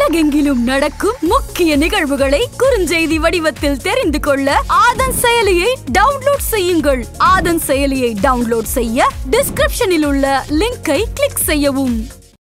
உலகெங்கிலும் நடக்கும் முக்கிய நிகழ்வுகளை குறுஞ்செய்தி வடிவத்தில் தெரிந்து கொள்ள ஆதன் செயலியை டவுன்லோட் செய்யுங்கள் ஆதன் செயலியை டவுன்லோட் செய்ய டிஸ்கிரிப்ஷனில் உள்ள லிங்கை கிளிக் செய்யவும்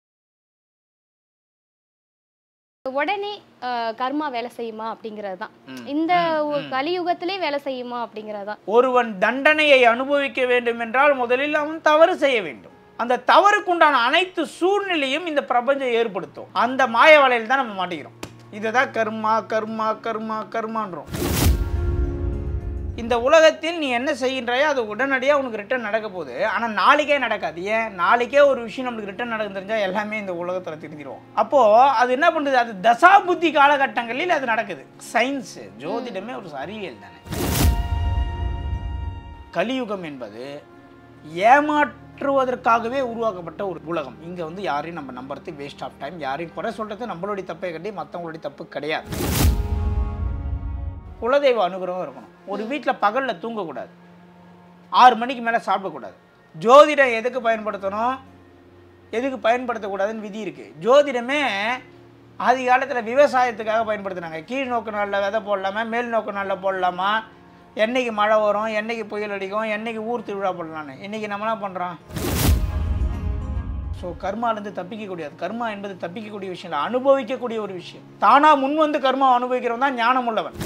உடனே அஹ், கர்மா வேலை செய்யுமா அப்படிங்கிறது தான் இந்த ஒ- கலியுகத்திலே வேலை செய்யுமா அப்படிங்கிறது தான் ஒருவன் தண்டனையை அனுபவிக்க வேண்டும் என்றால் முதலில் அவன் தவறு செய்ய வேண்டும் அந்த தவறுக்குண்டான அனைத்து சூழ்நிலையும் இந்த பிரபஞ்சம் ஏற்படுத்தும் அந்த மாய வலையில் தான் நம்ம மாட்டிக்கிறோம் இதுதான் கர்மா கர்மா கர்மா கர்மான்றோம் இந்த உலகத்தில் நீ என்ன செய்கின்றாயோ அது உடனடியாக உனக்கு ரிட்டர்ன் நடக்க போகுது ஆனால் நாளைக்கே நடக்காது ஏன் நாளைக்கே ஒரு விஷயம் நம்மளுக்கு ரிட்டர்ன் நடக்கும் தெரிஞ்சால் எல்லாமே இந்த உலகத்தில் திருந்திடுவோம் அப்போது அது என்ன பண்ணுது அது தசா புத்தி காலகட்டங்களில் அது நடக்குது சயின்ஸு ஜோதிடமே ஒரு அறிவியல் தானே கலியுகம் என்பது ஏமாற்றுவதற்காகவே உருவாக்கப்பட்ட ஒரு உலகம் இங்கே வந்து யாரையும் நம்ம நம்புறது வேஸ்ட் ஆஃப் டைம் யாரையும் குறை சொல்கிறது நம்மளுடைய தப்பே கட்டி மற்றவங்களுடைய தப்பு கிடையாது குலதெய்வ அனுகிரகம் இருக்கணும் ஒரு வீட்டில் பகலில் தூங்கக்கூடாது ஆறு மணிக்கு மேலே சாப்பிடக்கூடாது ஜோதிடம் எதுக்கு பயன்படுத்தணும் எதுக்கு பயன்படுத்தக்கூடாதுன்னு விதி இருக்குது ஜோதிடமே ஆதி காலத்தில் விவசாயத்துக்காக பயன்படுத்தினாங்க கீழ் நோக்கு நாளில் விதை போடலாமா மேல் நோக்கு நாளில் போடலாமா என்னைக்கு மழை வரும் என்னைக்கு புயல் அடிக்கும் என்னைக்கு ஊர் திருவிழா போடலான்னு இன்றைக்கி நம்ம என்ன பண்ணுறோம் ஸோ கர்மாலேருந்து தப்பிக்கக்கூடியது கர்மா என்பது தப்பிக்கக்கூடிய விஷயம் இல்லை அனுபவிக்கக்கூடிய ஒரு விஷயம் தானாக முன் வந்து கர்மா அனுபவிக்கிறவன் தான் ஞானம் உள்ளவன்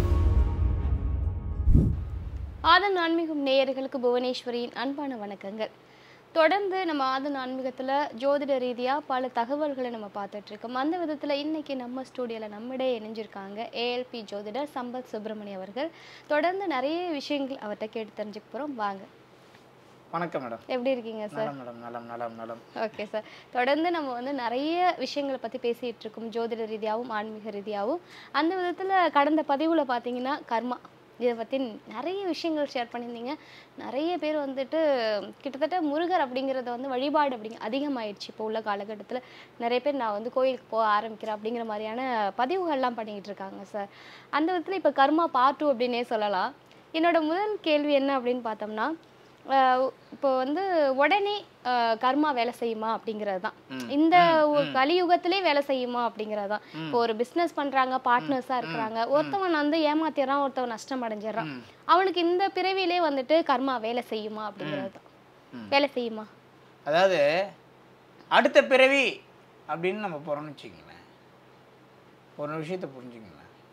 ஆதன் ஆன்மீகம் நேயர்களுக்கு புவனேஸ்வரியின் அன்பான வணக்கங்கள் தொடர்ந்து நம்ம ஆதன் ஆன்மீகத்தில் ஜோதிட ரீதியாக பல தகவல்களை நம்ம பார்த்துட்டு இருக்கோம் அந்த விதத்தில் இன்னைக்கு நம்ம ஸ்டூடியோவில் நம்மிடையே இணைஞ்சிருக்காங்க ஏஎல்பி ஜோதிடர் சம்பத் சுப்பிரமணியம் அவர்கள் தொடர்ந்து நிறைய விஷயங்கள் அவர்கிட்ட கேட்டு தெரிஞ்சுக்க போகிறோம் வாங்க வணக்கம் மேடம் எப்படி இருக்கீங்க சார் நலம் நலம் நலம் நலம் நலம் ஓகே சார் தொடர்ந்து நம்ம வந்து நிறைய விஷயங்களை பற்றி பேசிகிட்டு இருக்கோம் ஜோதிட ரீதியாகவும் ஆன்மீக ரீதியாகவும் அந்த விதத்தில் கடந்த பதிவில் பார்த்தீங்கன்னா கர்மா இதை பற்றி நிறைய விஷயங்கள் ஷேர் பண்ணியிருந்தீங்க நிறைய பேர் வந்துட்டு கிட்டத்தட்ட முருகர் அப்படிங்கிறத வந்து வழிபாடு அப்படிங்க அதிகமாயிடுச்சு இப்போ உள்ள காலகட்டத்தில் நிறைய பேர் நான் வந்து கோயிலுக்கு போக ஆரம்பிக்கிறேன் அப்படிங்கிற மாதிரியான பதிவுகள்லாம் பண்ணிக்கிட்டு இருக்காங்க சார் அந்த விதத்தில் இப்போ கர்மா பார்ட் டூ அப்படின்னே சொல்லலாம் என்னோட முதல் கேள்வி என்ன அப்படின்னு பார்த்தோம்னா ஆஹ் இப்போ வந்து உடனே ஆஹ் கர்மா வேலை செய்யுமா அப்படிங்கிறது தான் இந்த ஒ- கலியுகத்திலே வேலை செய்யுமா அப்படிங்கிறது தான் இப்போ ஒரு பிஸ்னஸ் பண்றாங்க பார்ட்னர்ஸா இருக்கிறாங்க ஒருத்தவன் வந்து ஏமாத்திடுறான் ஒருத்தவன் நஷ்டம் அடைஞ்சிடறான் அவனுக்கு இந்த பிறவிலே வந்துட்டு கர்மா வேலை செய்யுமா அப்படிங்கிறது தான் வேலை செய்யுமா அதாவது அடுத்த பிறவி அப்படின்னு நம்ம போகிறோம்னு வச்சுக்கங்களேன் ஒரு விஷயத்தை புரிஞ்சுக்கங்களேன்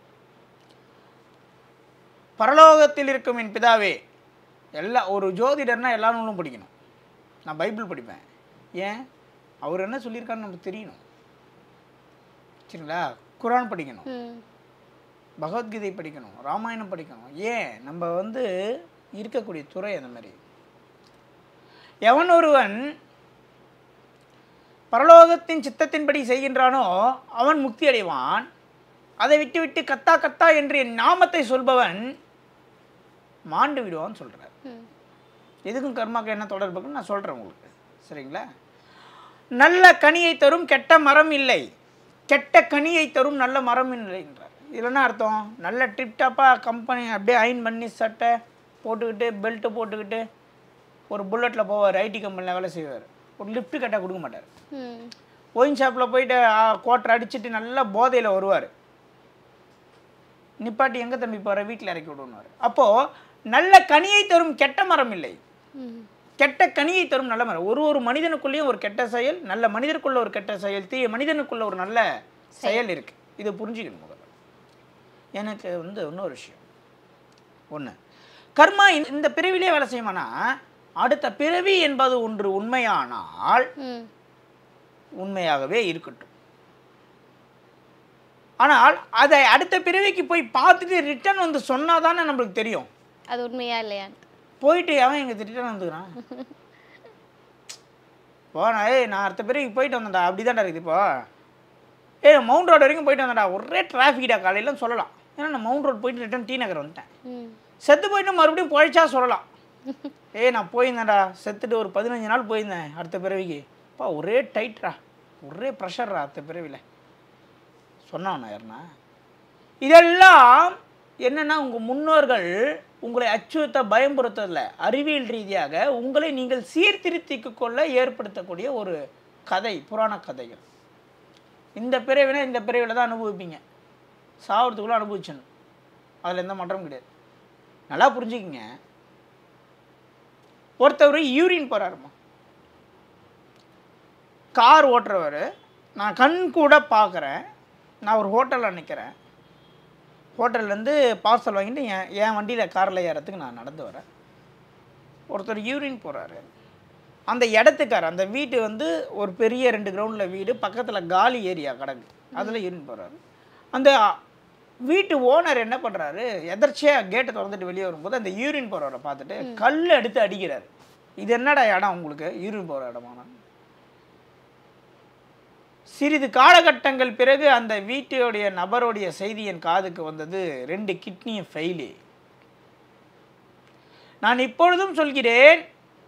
பரலோகத்தில் இருக்கும் என் பிதாவே எல்லா ஒரு ஜோதிடர்னா எல்லா நூலும் படிக்கணும் நான் பைபிள் படிப்பேன் ஏன் அவர் என்ன சொல்லியிருக்காருன்னு நமக்கு தெரியணும் சரிங்களா குரான் படிக்கணும் ம் பகவத்கீதை படிக்கணும் ராமாயணம் படிக்கணும் ஏன் நம்ம வந்து இருக்கக்கூடிய துறை அந்த மாதிரி எவன் ஒருவன் பரலோகத்தின் சித்தத்தின்படி செய்கின்றானோ அவன் முக்தி அடைவான் அதை விட்டு விட்டு கத்தா கத்தா என்று என் நாமத்தை சொல்பவன் மாண்டு விடுவான்னு சொல்றார் ம் எதுக்கும் கர்மாக்கு என்ன தொடர்புன்னு நான் சொல்கிறேன் உங்களுக்கு சரிங்களா நல்ல கனியை தரும் கெட்ட மரம் இல்லை கெட்ட கனியை தரும் நல்ல மரம் இல்லை என்றார் இதில் என்ன அர்த்தம் நல்ல டிப்டாப்பாக கம்பெனி அப்படியே அயன் பண்ணி சட்டை போட்டுக்கிட்டு பெல்ட்டு போட்டுக்கிட்டு ஒரு புல்லட்டில் போவார் ஐடி கம்பெனியில் வேலை செய்வார் ஒரு லிஃப்ட் கட்டாக கொடுக்க மாட்டார் ம் ஒயின் ஷாப்பில் போயிட்டு கோட்டரை அடிச்சுட்டு நல்லா போதையில் வருவார் நிப்பாட்டி எங்கே தம்பி போகிற வீட்டில் இறக்கி விடுவார் அப்போது நல்ல கனியை தரும் கெட்ட மரம் இல்லை ம் கெட்ட கனியை தரும் நல்ல மரம் ஒரு ஒரு மனிதனுக்குள்ளேயும் ஒரு கெட்ட செயல் நல்ல மனிதனுக்குள்ள ஒரு கெட்ட செயல் தீய மனிதனுக்குள்ள ஒரு நல்ல செயல் இருக்கு இதை புரிஞ்சுக்கணும் முதல்ல எனக்கு வந்து இன்னொரு விஷயம் ஒன்று கர்மா இந்த- இந்த பிறவிலே வேலை செய்யுமானா அடுத்த பிறவி என்பது ஒன்று உண்மையானால் ம் உண்மையாகவே இருக்கட்டும் ஆனால் அதை அடுத்த பிறவிக்கு போய் பார்த்துட்டு ரிட்டர்ன் வந்து சொன்னால் தானே நம்மளுக்கு தெரியும் அது உண்மையா இல்லையான்னு போயிட்டு அவன் எங்க ரிட்டர்ன் வந்துக்கிறான் போனா ஏய் நான் அடுத்த பிறகு போயிட்டு வந்தேன்டா அப்படிதான்டா இருக்குது இப்போ ஏய் மவுண்ட் ரோடு வரைக்கும் போயிட்டு வந்தேன்டா ஒரே டிராஃபிக்டா காலையிலன்னு சொல்லலாம் ஏன்னா நான் மவுண்ட் ரோடு போயிட்டு ரிட்டர்ன் டி நகர் வந்துட்டேன் ம் செத்து போயிட்டு மறுபடியும் பொழைச்சா சொல்லலாம் ஏய் நான் போயிருந்தேன்டா செத்துட்டு ஒரு பதினஞ்சு நாள் போயிருந்தேன் அடுத்த பிறவிக்கு அப்பா ஒரே டைட்ரா ஒரே ப்ரெஷர்ரா அடுத்த பிறவியில் சொன்னான் யாருன்னா இதெல்லாம் என்னன்னா உங்கள் முன்னோர்கள் உங்களை அச்சுறுத்த பயம்புறுத்தல அறிவியல் ரீதியாக உங்களை நீங்கள் சீர்திருத்திக் கொள்ள ஏற்படுத்தக்கூடிய ஒரு கதை புராண கதைகள் இந்த பிறவினா இந்த பிறவியில் தான் அனுபவிப்பீங்க சாவறதுக்குள்ளே அனுபவிச்சிடணும் அதில் எந்த மாற்றமும் கிடையாது நல்லா புரிஞ்சுக்கிங்க ஒருத்தவர் யூரின் போகிறாருமா கார் ஓட்டுறவர் நான் கண் கூட பார்க்குறேன் நான் ஒரு ஹோட்டலில் நிற்கிறேன் ஹோட்டல்லேருந்து பார்சல் வாங்கிட்டு என் என் வண்டியில் காரில் ஏறத்துக்கு நான் நடந்து வரேன் ஒருத்தர் யூரின் போகிறாரு அந்த இடத்துக்கார் அந்த வீட்டு வந்து ஒரு பெரிய ரெண்டு கிரவுண்டில் வீடு பக்கத்தில் காலி ஏரியா கிடக்கு அதில் யூரின் போகிறாரு அந்த வீட்டு ஓனர் என்ன பண்ணுறாரு எதர்ச்சியாக கேட்டை திறந்துட்டு வெளியே வரும்போது அந்த யூரின் போகிறவரை பார்த்துட்டு கல் எடுத்து அடிக்கிறாரு இது என்னடா இடம் உங்களுக்கு யூரின் போகிற இடமான சிறிது காலகட்டங்கள் பிறகு அந்த வீட்டுடைய நபருடைய செய்தி என் காதுக்கு வந்தது ரெண்டு கிட்னியும் ஃபெயிலு நான் இப்பொழுதும் சொல்கிறேன்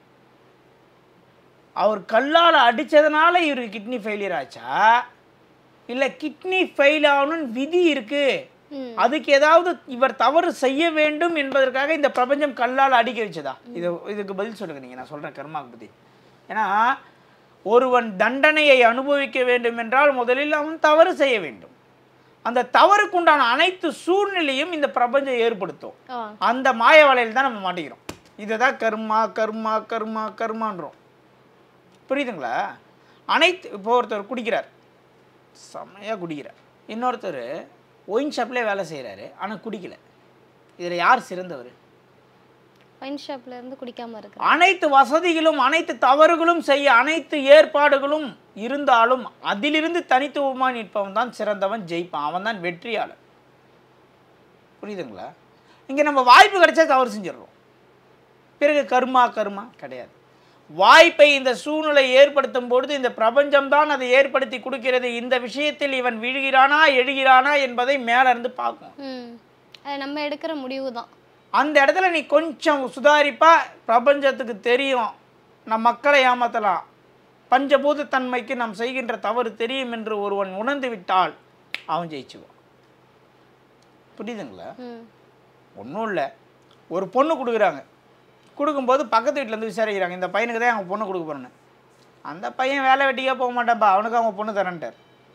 அவர் கல்லால் அடிச்சதுனால இவருக்கு கிட்னி ஃபெயிலியர் ஆச்சா இல்லை கிட்னி ஃபெயில் ஆகணும்னு விதி இருக்கு ம். அதுக்கு ஏதாவது இவர் தவறு செய்ய வேண்டும் என்பதற்காக இந்த பிரபஞ்சம் கல்லால் அடிக்க வச்சதா இது இதுக்கு பதில் சொல்லுங்க நீங்க நான் சொல்றேன் கர்மாக்கு பத்தி ஏன்னா ஒருவன் தண்டனையை அனுபவிக்க வேண்டும் என்றால் முதலில் அவன் தவறு செய்ய வேண்டும் அந்த தவறுக்குண்டான அனைத்து சூழ்நிலையும் இந்த பிரபஞ்சம் ஏற்படுத்தும் ஆ அந்த மாய வலையில் தான் நம்ம மாட்டிக்கிறோம் இதை தான் கர்மா கர்மா கர்மா கர்மான்றோம் புரியுதுங்களா அனைத்து இப்போ ஒருத்தர் குடிக்கிறார் செம்மையாக குடிக்கிறார் இன்னொருத்தர் ஒயின் ஷாப்லேயே வேலை செய்கிறாரு ஆனால் குடிக்கல இதில் யார் சிறந்தவர் ஒயின் ஷாப்ல இருந்து குடிக்காம இருக்கு அனைத்து வசதிகளும் அனைத்து தவறுகளும் செய்ய அனைத்து ஏற்பாடுகளும் இருந்தாலும் அதிலிருந்து தனித்துவமாக நிற்பவன் தான் சிறந்தவன் ஜெயிப்பான் அவன் தான் வெற்றியாளர் புரியுதுங்களா இங்கே நம்ம வாய்ப்பு கிடைச்சா தவறு செஞ்சிடுறோம் பிறகு கர்மா கர்மா கிடையாது வாய்ப்பை இந்த சூழ்நிலை ஏற்படுத்தும் பொழுது இந்த பிரபஞ்சம் தான் அதை ஏற்படுத்தி கொடுக்கிறது இந்த விஷயத்தில் இவன் விழுகிறானா எழுகிறானா என்பதை மேல இருந்து பார்க்கும் ம் அது நம்ம எடுக்கிற முடிவு தான் அந்த இடத்துல நீ கொஞ்சம் சுதாரிப்பா பிரபஞ்சத்துக்கு தெரியும் நம் மக்களை ஏமாத்தலாம் பஞ்சபூத தன்மைக்கு நாம் செய்கின்ற தவறு தெரியும் என்று ஒருவன் உணர்ந்து விட்டால் அவன் ஜெயிச்சுவான் புரியுதுங்களா ம் ஒன்றும் இல்லை ஒரு பொண்ணு கொடுக்குறாங்க கொடுக்கும்போது பக்கத்து வீட்டிலேருந்து விசாரிக்கிறாங்க இந்த பையனுக்கு தான் அவங்க பொண்ணு கொடுக்க போகிறேன்னு அந்த பையன் வேலை வெட்டிக்கே போக மாட்டான்ப்பா அவனுக்கு அவங்க பொண்ணு தரேன்ட்டார்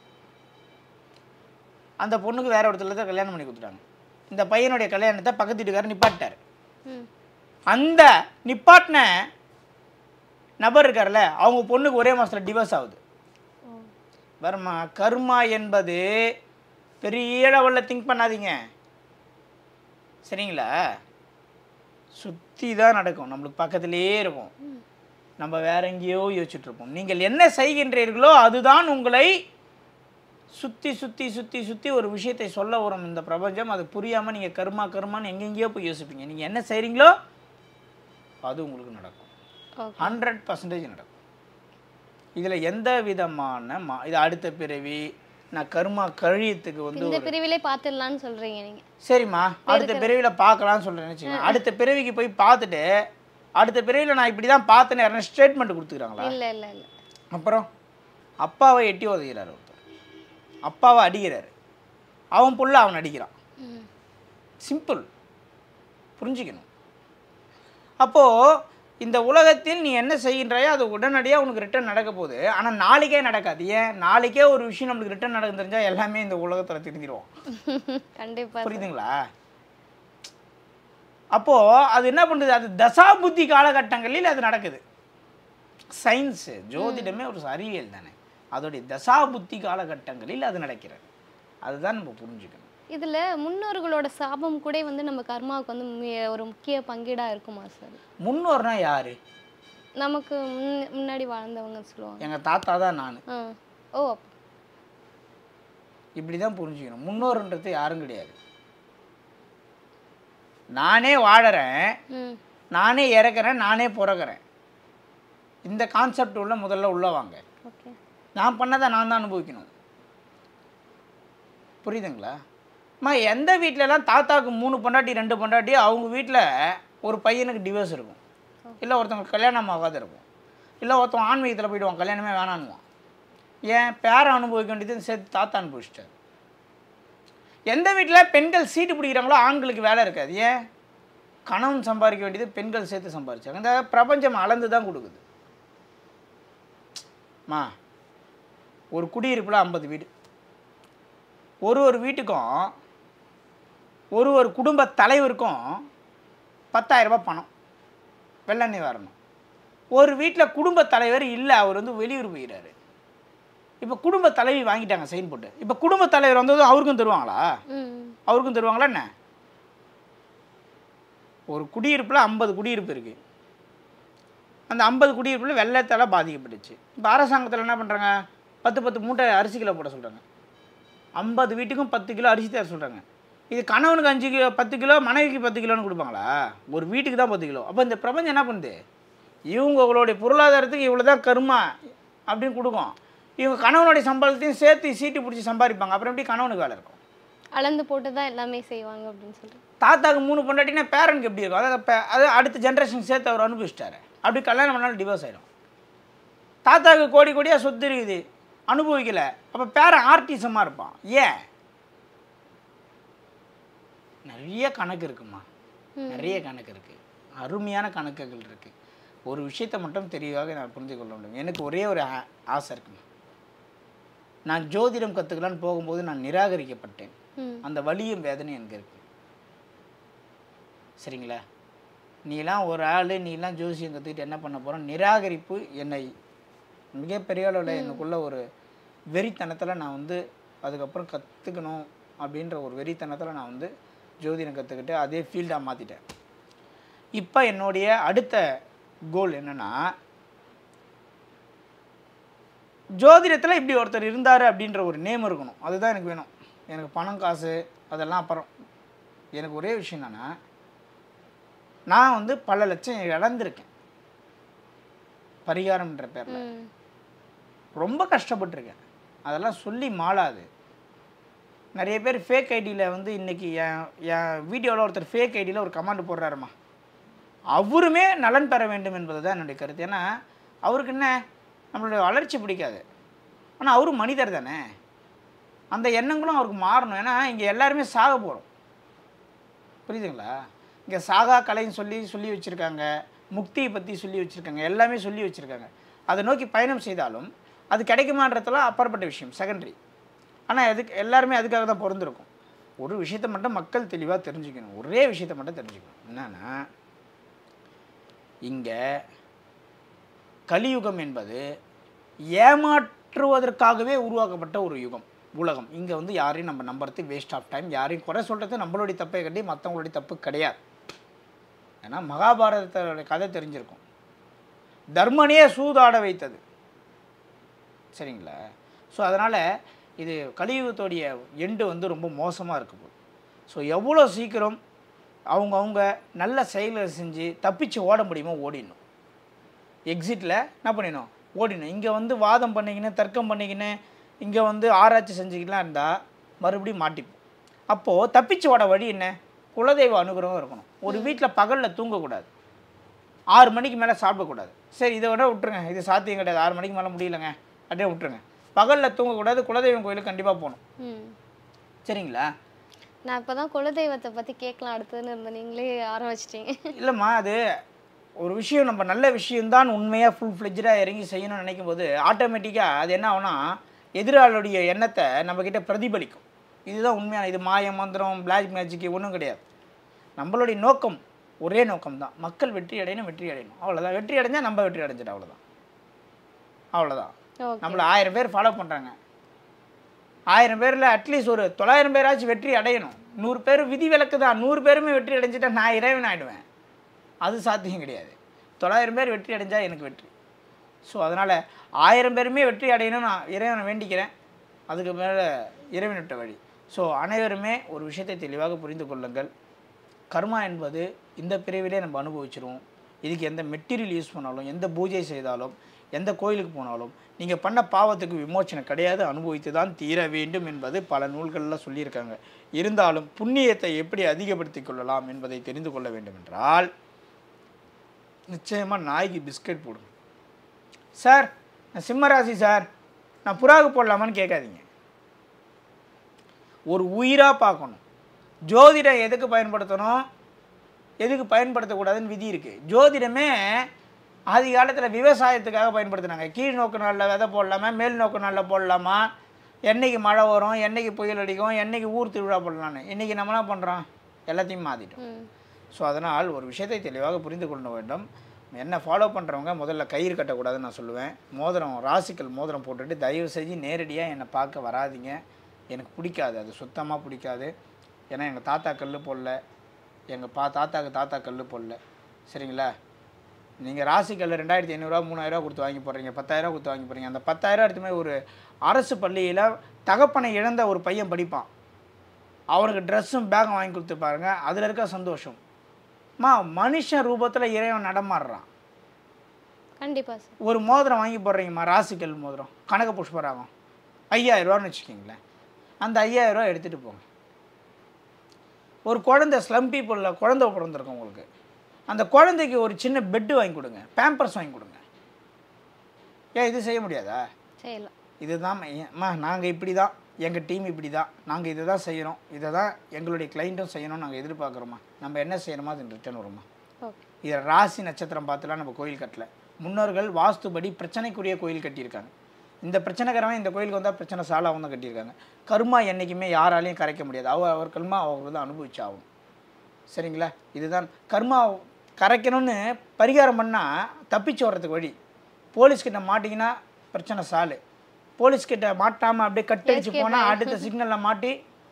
அந்த பொண்ணுக்கு வேற ஒருத்தர் தான் கல்யாணம் பண்ணி கொடுத்துட்டாங்க இந்த பையனுடைய கல்யாணத்தை பக்கத்து வீட்டுக்காரர் நிப்பாட்டார் ம் அந்த நிப்பாட்டின நபர் இருக்கார்ல அவங்க பொண்ணுக்கு ஒரே மாதத்தில் டிவோர்ஸ் ஆகுது ஓ வர்மா கர்மா என்பது பெரிய லெவலில் திங்க் பண்ணாதீங்க சரிங்களா சுற்றி தான் நடக்கும் நம்மளுக்கு பக்கத்திலே இருக்கும் நம்ம வேற எங்கேயோ யோசிச்சுட்டு இருப்போம் நீங்கள் என்ன செய்கின்றீர்களோ அதுதான் உங்களை சுற்றி சுற்றி சுற்றி சுற்றி ஒரு விஷயத்தை சொல்ல வரும் இந்த பிரபஞ்சம் அது புரியாமல் நீங்கள் கர்மா கர்மான்னு எங்கெங்கேயோ போய் யோசிப்பீங்க நீங்கள் என்ன செய்கிறீங்களோ அது உங்களுக்கு நடக்கும் ஓகே ஹண்ட்ரட் பர்சன்டேஜ் நடக்கும் இதில் எந்த விதமான மா இது அடுத்த பிறவி நான் கர்மா கழியத்துக்கு வந்து இந்த பிரிவிலே பார்த்துடலான்னு சொல்றீங்க நீங்க சரிம்மா அடுத்த பிறவியில் பார்க்கலாம்னு சொல்கிறேன்னு வச்சுக்கோங்க அடுத்த பிறவிக்கு போய் பார்த்துட்டு அடுத்த பிறவியில் நான் இப்படி தான் பார்த்தேன்னு யாரும் ஸ்டேட்மெண்ட் கொடுத்துக்கிறாங்களா இல்ல இல்ல இல்ல அப்புறம் அப்பாவை எட்டி உதைக்கிறார் ஒருத்தர் அப்பாவை அடிக்கிறாரு அவன் புள்ள அவன் அடிக்கிறான் ம் சிம்பிள் புரிஞ்சுக்கணும் அப்போது இந்த உலகத்தில் நீ என்ன செய்கின்றாயோ அது உடனடியாக உனக்கு ரிட்டர்ன் நடக்க போகுது ஆனால் நாளைக்கே நடக்காது ஏன் நாளைக்கே ஒரு விஷயம் நம்மளுக்கு ரிட்டர்ன் நடக்க தெரிஞ்சால் எல்லாமே இந்த உலகத்தில் திருந்திடுவோம் கண்டிப்பா புரியுதுங்களா அப்போது அது என்ன பண்ணுது அது தசாபுத்தி காலகட்டங்களில் அது நடக்குது சயின்ஸு ஜோதிடமே ஒரு அறிவியல் தானே அதோடைய தசாபுத்தி காலகட்டங்களில் அது நடக்கிறது அதுதான் நம்ம புரிஞ்சுக்கணும் இதுல முன்னோர்களோட சாபம் கூட வந்து நம்ம கர்மாவுக்கு வந்து மு- ஒரு முக்கிய பங்கீடா இருக்குமா சார் முன்னோர்னா யாரு நமக்கு முன்ன- முன்னாடி வாழ்ந்தவங்க சொல்லுவாங்க எங்கள் தாத்தா தான் நான் ஆ ஓ அப்ப- இப்படி தான் புரிஞ்சுக்கணும் முன்னோருன்றது யாரும் கிடையாது நானே வாழறேன் ம் நானே இறக்குறேன் நானே பிறக்கிறேன் இந்த கான்செப்ட் உள்ள முதல்ல உள்ள வாங்க ஓகே நான் பண்ணதை நான் தான் அனுபவிக்கணும் புரியுதுங்களா அம்மா எந்த வீட்டிலலாம் தாத்தாவுக்கு மூணு பொண்டாட்டி ரெண்டு பொண்டாட்டி அவங்க வீட்டில் ஒரு பையனுக்கு டிவோர்ஸ் இருக்கும் இல்லை ஒருத்தவங்களுக்கு கல்யாணம் ஆகாத இருக்கும் இல்லை ஒருத்தன் ஆன்மீகத்தில் போயிடுவான் கல்யாணமே வேணான்னுவான் ஏன் பேரை அனுபவிக்க வேண்டியது சேர்த்து தாத்தா அனுபவிச்சிட்டார் எந்த வீட்டில் பெண்கள் சீட்டு பிடிக்கிறாங்களோ ஆண்களுக்கு வேலை இருக்காது ஏன் கணவன் சம்பாதிக்க வேண்டியது பெண்கள் சேர்த்து சம்பாதிச்சாங்க இந்த பிரபஞ்சம் அளந்து தான் கொடுக்குது மா ஒரு குடியிருப்பில் ஐம்பது வீடு ஒரு ஒரு வீட்டுக்கும் ஒரு ஒரு குடும்ப தலைவருக்கும் 10000 ரூபாய் பணம் வெள்ள நிவாரணம் ஒரு வீட்டில் குடும்ப தலைவர் இல்லை அவர் வந்து வெளியூர் போயிடுறாரு இப்போ குடும்ப தலைவி வாங்கிட்டாங்க சைன் போட்டு இப்போ குடும்ப தலைவர் வந்ததும் அவருக்கும் தருவாங்களா ம் அவருக்கும் தருவாங்களா என்ன ஒரு குடியிருப்பில் ஐம்பது குடியிருப்பு இருக்குது அந்த ஐம்பது குடியிருப்பில் வெள்ளத்தால் பாதிக்கப்பட்டுச்சு இப்போ அரசாங்கத்தில் என்ன பண்ணுறாங்க பத்து பத்து மூட்டை அரிசி கிலோ போட சொல்கிறாங்க ஐம்பது வீட்டுக்கும் பத்து கிலோ அரிசி தர சொல்கிறாங்க இது கணவனுக்கு அஞ்சு கிலோ பத்து கிலோ மனைவிக்கு பத்து கிலோன்னு கொடுப்பாங்களா ஒரு வீட்டுக்கு தான் பத்து கிலோ அப்போ இந்த பிரபஞ்சம் என்ன பண்ணுது இவங்களுடைய பொருளாதாரத்துக்கு இவ்வளோ தான் கருமா அப்படின்னு கொடுக்கும் இவங்க கணவனுடைய சம்பளத்தையும் சேர்த்து சீட்டு பிடிச்சி சம்பாதிப்பாங்க அப்புறம் எப்படி கணவனுக்கு வேலை இருக்கும் அளந்து போட்டு தான் எல்லாமே செய்வாங்க அப்படின்னு சொல்லிட்டு தாத்தாக்கு மூணு பொண்டாட்டினா பேரனுக்கு எப்படி இருக்கும் அதாவது பே- அது அடுத்த ஜென்ரேஷன் சேர்த்து அவர் அனுபவிச்சிட்டாரு அப்படி கல்யாணம் பண்ணாலும் டிவோர்ஸ் ஆயிடும் தாத்தாக்கு கோடி கோடியாக சொத்து இருக்குது அனுபவிக்கல அப்போ பேரன் ஆர்டிசமாக இருப்பான் ஏன் நிறைய கணக்கு இருக்குமா நிறைய கணக்கு இருக்குது அருமையான கணக்குகள் இருக்குது ஒரு விஷயத்தை மட்டும் தெளிவாக நான் புரிந்து கொள்ள முடியும் எனக்கு ஒரே ஒரு ஆ- ஆசை இருக்குமா நான் ஜோதிடம் கற்றுக்கலான்னு போகும்போது நான் நிராகரிக்கப்பட்டேன் ம் அந்த வலியும் வேதனையும் எனக்கு இருக்கு சரிங்களா நீலாம் ஒரு ஆள் நீலாம் ஜோசியம் கற்றுக்கிட்டு என்ன பண்ண போகிறோம் நிராகரிப்பு என்னை மிகப்பெரிய அளவில் எனக்குள்ள ஒரு வெறித்தனத்தில் நான் வந்து அதுக்கப்புறம் கற்றுக்கணும் அப்படின்ற ஒரு வெறித்தனத்தில் நான் வந்து ஜோதிடம் கற்றுக்கிட்டு அதே ஃபீல்டாக மாற்றிட்டேன் இப்போ என்னுடைய அடுத்த கோல் என்னென்னா ஜோதிடத்தில் இப்படி ஒருத்தர் இருந்தார் அப்படின்ற ஒரு நேம் இருக்கணும் அதுதான் எனக்கு வேணும் எனக்கு பணம் காசு அதெல்லாம் அப்புறம் எனக்கு ஒரே விஷயம் என்னன்னா நான் வந்து பல லட்சம் இழந்திருக்கேன் பரிகாரம்ன்ற பேரில் ம் ரொம்ப கஷ்டப்பட்டிருக்கேன் அதெல்லாம் சொல்லி மாளாது நிறைய பேர் ஃபேக் ஐடியில் வந்து இன்றைக்கி என் என் வீடியோவில் ஒருத்தர் ஃபேக் ஐடியில் ஒரு கமாண்ட் போடுறாருமா அவருமே நலன் பெற வேண்டும் என்பது தான் என்னுடைய கருத்து ஏன்னா அவருக்கு என்ன நம்மளுடைய வளர்ச்சி பிடிக்காது ஆனால் அவரும் மனிதர் தானே அந்த எண்ணங்களும் அவருக்கு மாறணும் ஏன்னா இங்கே எல்லாருமே சாக போகிறோம் புரியுதுங்களா இங்கே சாகா கலைன்னு சொல்லி சொல்லி வச்சுருக்காங்க முக்தியை பற்றி சொல்லி வச்சுருக்காங்க எல்லாமே சொல்லி வச்சுருக்காங்க அதை நோக்கி பயணம் செய்தாலும் அது கிடைக்குமான்றதெல்லாம் அப்பாற்பட்ட விஷயம் செகண்டரி ஆனால் எதுக்கு எல்லாருமே அதுக்காக தான் பிறந்திருக்கும் ஒரு விஷயத்தை மட்டும் மக்கள் தெளிவாக தெரிஞ்சுக்கணும் ஒரே விஷயத்தை மட்டும் தெரிஞ்சுக்கணும் என்னன்னா இங்கே கலியுகம் என்பது ஏமாற்றுவதற்காகவே உருவாக்கப்பட்ட ஒரு யுகம் உலகம் இங்கே வந்து யாரையும் நம்ம நம்புறது வேஸ்ட் ஆஃப் டைம் யாரையும் குறை சொல்கிறது நம்மளுடைய தப்பை கட்டி மற்றவங்களுடைய தப்பு கிடையாது ஏன்னா மகாபாரதத்தோட கதை தெரிஞ்சிருக்கும் தர்மனையே சூதாட வைத்தது சரிங்களா ஸோ அதனால் இது கலியுகத்தோடைய எண்டு வந்து ரொம்ப மோசமாக இருக்க போகுது ஸோ எவ்வளோ சீக்கிரம் அவங்கவுங்க நல்ல செயலை செஞ்சு தப்பிச்சு ஓட முடியுமோ ஓடிடணும் எக்ஸிட்டில் என்ன பண்ணிடணும் ஓடிடணும் இங்கே வந்து வாதம் பண்ணிக்கின்னு தர்க்கம் பண்ணிக்கின்னு இங்கே வந்து ஆராய்ச்சி செஞ்சுக்கலாம் இருந்தால் மறுபடியும் மாட்டிப்போம் அப்போது தப்பிச்சு ஓட வழி என்ன குலதெய்வ அனுகிரகம் இருக்கணும் ஒரு வீட்டில் பகலில் தூங்கக்கூடாது ஆறு மணிக்கு மேலே சாப்பிடக்கூடாது சரி இதை விட விட்டுருங்க இது சாத்தியம் கிடையாது ஆறு மணிக்கு மேலே முடியலங்க அப்படியே விட்டுருங்க பகலில் தூங்கக்கூடாது குலதெய்வம் கோயிலுக்கு கண்டிப்பாக போகணும் ம் சரிங்களா நான் இப்போ தான் குலதெய்வத்தை பற்றி கேட்கலாம் அடுத்ததுன்னு இருந்தேன் நீங்களே ஆரம்பிச்சிட்டீங்க இல்லைம்மா அது ஒரு விஷயம் நம்ம நல்ல விஷயம்தான் உண்மையாக ஃபுல் ஃப்ளெஜ்டாக இறங்கி செய்யணும்னு நினைக்கும் போது ஆட்டோமேட்டிக்காக அது என்ன ஆகும்னா எதிராளுடைய எண்ணத்தை நம்மக்கிட்ட பிரதிபலிக்கும் இதுதான் உண்மையான இது மாய மந்திரம் பிளாக் மேஜிக் ஒன்றும் கிடையாது நம்மளுடைய நோக்கம் ஒரே நோக்கம் தான் மக்கள் வெற்றி அடையணும் வெற்றி அடையணும் அவ்வளோதான் வெற்றி அடைஞ்சால் நம்ம வெற்றி அடைஞ்சிடும் அவ்வளோதான் அவ்வளோதான் ஓகே நம்மளை ஆயிரம் பேர் ஃபாலோ பண்ணுறாங்க ஆயிரம் பேரில் அட்லீஸ்ட் ஒரு தொள்ளாயிரம் பேராச்சும் வெற்றி அடையணும் நூறு பேர் விதி விலக்கு தான் நூறு பேருமே வெற்றி அடைஞ்சிட்டா நான் இறைவன் ஆகிடுவேன் அது சாத்தியம் கிடையாது தொள்ளாயிரம் பேர் வெற்றி அடைஞ்சால் எனக்கு வெற்றி ஸோ அதனால் ஆயிரம் பேருமே வெற்றி அடையணும்னு நான் இறைவனை வேண்டிக்கிறேன் அதுக்கு மேலே இறைவன் விட்ட வழி ஸோ அனைவருமே ஒரு விஷயத்தை தெளிவாக புரிந்து கொள்ளுங்கள் கர்மா என்பது இந்த பிரிவிலே நம்ம அனுபவிச்சிருவோம் இதுக்கு எந்த மெட்டீரியல் யூஸ் பண்ணாலும் எந்த பூஜை செய்தாலும் எந்த கோயிலுக்கு போனாலும் நீங்கள் பண்ண பாவத்துக்கு விமோச்சனம் கிடையாது அனுபவித்து தான் தீர வேண்டும் என்பது பல நூல்களில் சொல்லியிருக்காங்க இருந்தாலும் புண்ணியத்தை எப்படி அதிகப்படுத்திக் கொள்ளலாம் என்பதை தெரிந்து கொள்ள வேண்டும் என்றால் நிச்சயமாக நாய்க்கு பிஸ்கட் போடுங்க சார் நான் சிம்மராசி சார் நான் புறாவுக்கு போடலாமான்னு கேட்காதீங்க ஒரு உயிராக பார்க்கணும் ஜோதிடம் எதுக்கு பயன்படுத்தணும் எதுக்கு பயன்படுத்தக்கூடாதுன்னு விதி இருக்குது ஜோதிடமே ஆதி காலத்தில் விவசாயத்துக்காக பயன்படுத்தினாங்க கீழ் நோக்கு நாளில் விதை போடலாமா மேல் நோக்கு நாளில் போடலாமா என்னைக்கு மழை வரும் என்னைக்கு புயல் அடிக்கும் என்னைக்கு ஊர் திருவிழா பண்ணலான்னு இன்றைக்கி நம்ம என்ன பண்ணுறோம் எல்லாத்தையும் மாற்றிட்டோம் ம் ஸோ அதனால் ஒரு விஷயத்தை தெளிவாக புரிந்து கொள்ள வேண்டும் என்ன ஃபாலோ பண்ணுறவங்க முதல்ல கயிறு கட்டக்கூடாதுன்னு நான் சொல்லுவேன் மோதிரம் ராசிக்கல் மோதிரம் போட்டுட்டு தயவு செஞ்சு நேரடியாக என்னை பார்க்க வராதீங்க எனக்கு பிடிக்காது அது சுத்தமாக பிடிக்காது ஏன்னா எங்கள் தாத்தா கல் போடல எங்கள் பா தாத்தாக்கு தாத்தா கல் போடல சரிங்களா நீங்கள் ராசிக்கல் ரெண்டாயிரத்தி ஐநூறுரூவா மூணாயிரரூவா கொடுத்து வாங்கி போடுறீங்க பத்தாயிரரூவா கொடுத்து வாங்கி போடுறீங்க அந்த பத்தாயிரரூவா எடுத்து போய் ஒரு அரசு பள்ளியில் தகப்பனை இழந்த ஒரு பையன் படிப்பான் அவனுக்கு ட்ரெஸ்ஸும் பேகும் வாங்கி கொடுத்து பாருங்க அதில் இருக்க சந்தோஷம் மா மனுஷன் ரூபத்தில் இறைவன் நடமாடுறான் கண்டிப்பா சார் ஒரு மோதிரம் வாங்கி போடுறீங்கம்மா ராசிக்கல் மோதிரம் கனக புஷ்பராகம் ஐயாயிரரூவான்னு வச்சுக்கிங்களேன் அந்த ஐயாயிரரூவா எடுத்துகிட்டு போங்க ஒரு குழந்தை ஸ்லம் பீப்புளில் குழந்தை பிறந்திருக்கும் உங்களுக்கு அந்த குழந்தைக்கு ஒரு சின்ன பெட்டு வாங்கி கொடுங்க பேம்பர்ஸ் வாங்கி கொடுங்க ஏன் இது செய்ய முடியாதா செய்யலாம் இதுதான் அம்மா நாங்கள் இப்படி தான் எங்கள் டீம் இப்படி தான் நாங்கள் இதை தான் செய்கிறோம் இதை தான் எங்களுடைய கிளைண்ட்டும் செய்யணும்னு நாங்கள் எதிர்பார்க்குறோமா நம்ம என்ன செய்யணுமோ அது ரிட்டர்ன் வருமா ஓகே இதில் ராசி நட்சத்திரம் பார்த்துலாம் நம்ம கோயில் கட்டல முன்னோர்கள் வாஸ்துபடி பிரச்சனைக்குரிய கோயில் கட்டியிருக்காங்க இந்த பிரச்சனைக்காரவன் இந்த கோயிலுக்கு வந்தால் பிரச்சனை சாலாவும் தான் கட்டியிருக்காங்க கர்மா என்றைக்குமே யாராலையும் கரைக்க முடியாது அவ அவர் கர்மா அவர் தான் அனுபவிச்சாகும் சரிங்களா இதுதான் கர்மா கரைக்கணும்னு பரிகாரம் பண்ணால் தப்பிச்சு வர்றதுக்கு வழி போலீஸ்கிட்ட மாட்டிங்கன்னா பிரச்சனை சாலு போலீஸ்கிட்ட மாட்டாமல் அப்படியே கட்டடிச்சு Escape போனால் ஆயி- அடுத்த சிக்னலில் மாட்டி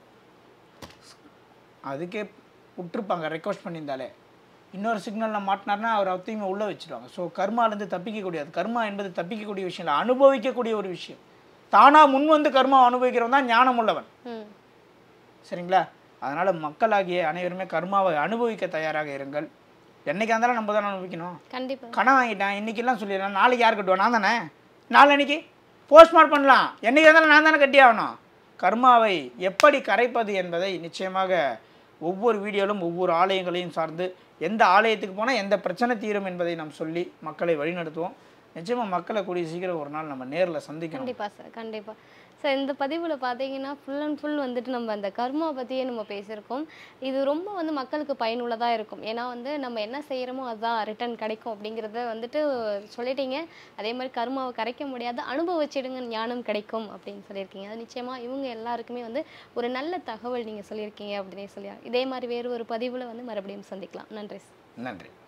அதுக்கே விட்டுருப்பாங்க ரெக்வஸ்ட் பண்ணியிருந்தாலே இன்னொரு சிக்னலில் மாட்டினார்னா அவர் அத்தையுமே உள்ளே வச்சிருவாங்க ஸோ கர்மாலேருந்து தப்பிக்கக்கூடியது கர்மா என்பது தப்பிக்கக்கூடிய விஷயம் இல்லை அனுபவிக்கக்கூடிய ஒரு விஷயம் தானாக முன் வந்து கர்மா அனுபவிக்கிறவன் தான் ஞானம் உள்ளவன் ம் சரிங்களா அதனால் மக்களாகிய அனைவருமே கர்மாவை அனுபவிக்க தயாராக இருங்கள் என்னைக்கா இருந்தாலும் நம்ம தானே அனுபவிக்கணும் கண்டிப்பா கடன் வாங்கிட்டேன் இன்னைக்கெல்லாம் சொல்லிடுறேன் நாளைக்கு யார் கட்டுவா நான் தானே நாளன்னைக்கு போஸ்ட்மார்ட் பண்ணலாம் என்னைக்கு இருந்தாலும் நான் தானே கட்டி ஆகணும் கர்மாவை எப்படி கரைப்பது என்பதை நிச்சயமாக ஒவ்வொரு வீடியோவிலும் ஒவ்வொரு ஆலயங்களையும் சார்ந்து எந்த ஆலயத்துக்கு போனால் எந்த பிரச்சனை தீரும் என்பதை நாம் சொல்லி மக்களை வழிநடத்துவோம் நிச்சயமாக மக்களை கூடிய சீக்கிரம் ஒரு நாள் நம்ம நேரில் சந்திக்கணும் கண்டிப்பா சார் கண்டிப்பா சார் இந்த பதிவில் பார்த்தீங்கன்னா ஃபுல் அண்ட் ஃபுல் வந்துட்டு நம்ம அந்த கர்மா பற்றியே நம்ம பேசியிருக்கோம் இது ரொம்ப வந்து மக்களுக்கு பயனுள்ளதாக இருக்கும் ஏன்னா வந்து நம்ம என்ன செய்கிறோமோ அதுதான் ரிட்டர்ன் கிடைக்கும் அப்படிங்கிறத வந்துட்டு சொல்லிட்டீங்க அதே மாதிரி கர்மாவை கரைக்க முடியாது அனுபவிச்சிடுங்க ஞானம் கிடைக்கும் அப்படின்னு சொல்லியிருக்கீங்க அது நிச்சயமாக இவங்க எல்லாருக்குமே வந்து ஒரு நல்ல தகவல் நீங்கள் சொல்லியிருக்கீங்க அப்படின்னே சொல்லி இதே மாதிரி வேறு ஒரு பதிவில் வந்து மறுபடியும் சந்திக்கலாம் நன்றி சார் நன்றி